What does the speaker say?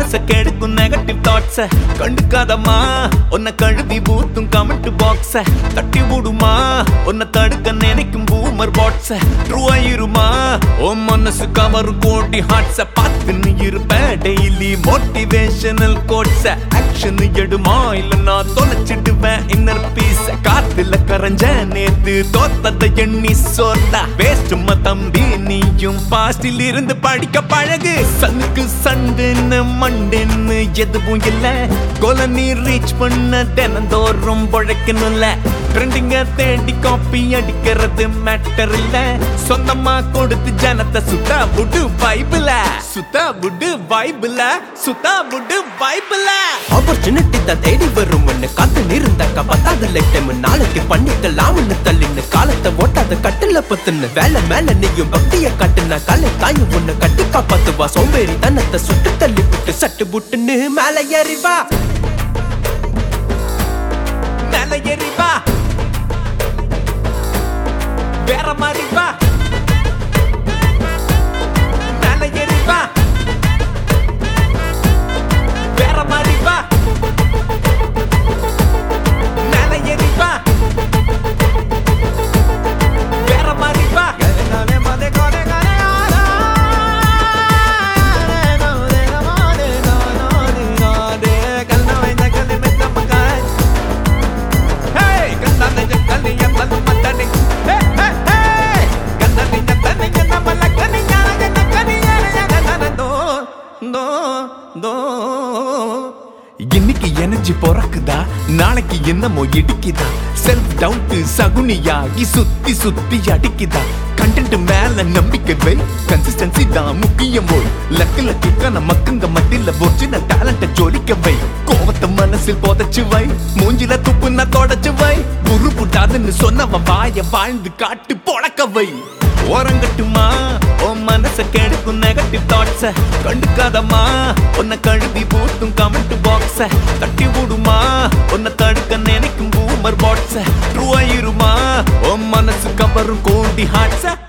மனச கெடுக்கும் negative thoughts கண்டுக்காதம்மா உன்னை கழுவி ஊத்தும் கமெண்ட் பாக்ஸ தட்டி விடுமா உன்னை தடுக்க நினைக்கும் பூமர் பாட்ஸ ட்ரூ ஆயிருமா உன் மனசு கவரும் கோட்டி ஹாட்ஸ பார்த்துன்னு இருப்பேன் டெய்லி மோட்டிவேஷனல் கோட்ஸ ஆக்ஷன் எடுமா இல்ல நான் தொலைச்சிடுவேன் இன்னர் பீஸ் காத்துல கரைஞ்ச நேத்து தோத்தத எண்ணி சோத்தா வேஸ்டுமா தம்பி நீயும் பாஸ்டில் இருந்து படிக்க பழகு சனுக்கு சண்டுன்னு மண்டுன்னு எதுவும் இல்ல கொல நீ ரீச் பண்ண தினந்தோறும் பொழைக்கணும்ல ட்ரெண்டிங்க தேடி காப்பி அடிக்கிறது மேட்டர் இல்ல சொந்தமா கொடுத்து ஜனத்தை சுத்தா புடு வைபிள சுத்தா புடு வைபிள சுத்தா புடு வைபிள ஆப்பர்ச்சுனிட்டி தான் தேடி வரும் ஒண்ணு காத்து நிறந்தாக்கா பத்தாத லைட்டம் நாளைக்கு பண்ணிக்கலாம்னு தள்ளின்னு காலத்தை ஓட்டாத கட்டுல பத்துன்னு வேலை மேல நீயும் பக்திய காட்டுனா காலை தாயும் ஒண்ணு கட்டி காப்பாத்துவா சோம்பேறி தனத்தை சுட்டு தள்ளி விட்டு சட்டு புட்டுன்னு மேல ஏறிவா மேல ஏறி வா வேற மாதிரி வா மேல ஏறி வா வேற மாதிரி வா மேல ஏறி வா வேற மாதிரி வா Hey, cantante ya cali ya malu matani. Hey, hey, hey. Cantante ya cali ya na malakani ya ya na cani ya ya na na na do do do. இன்னைக்கு எனர்ஜி பிறக்குதா நாளைக்கு என்னமோ இடிக்குதா செல்ஃப் டவுட் சகுனியாகி சுத்தி சுத்தி அடிக்குதா content மேல நம்பிக்கை வை consistency தான் முக்கியம் போய் லக்குல கிக்கான மக்கங்க மத்தியில ஒரிஜினல் டேலண்ட ஜொலிக்க வை கோவத்தை மனசில் புதைச்சு வை மூஞ்சில துப்புன்னா தொடச்சு வை குரு புட்டாதுன்னு சொன்னவன் வாய வாழ்ந்து காட்டு பொழக்க வை ஓரங்கட்டுமா உன் மனச கெடுக்கும் நெகட்டிவ் தாட்ஸ கண்டுக்காதம்மா உன்னை கழுவி ஊத்தும் கமெண்ட் பாக்ஸ தட்டி விடுமா உன்னை தடுக்க நினைக்கும் பூமர் பாட்ஸ ட்ரூ ஆயிருமா உன் மனசு கவரும் கோடி ஹாட்ஸ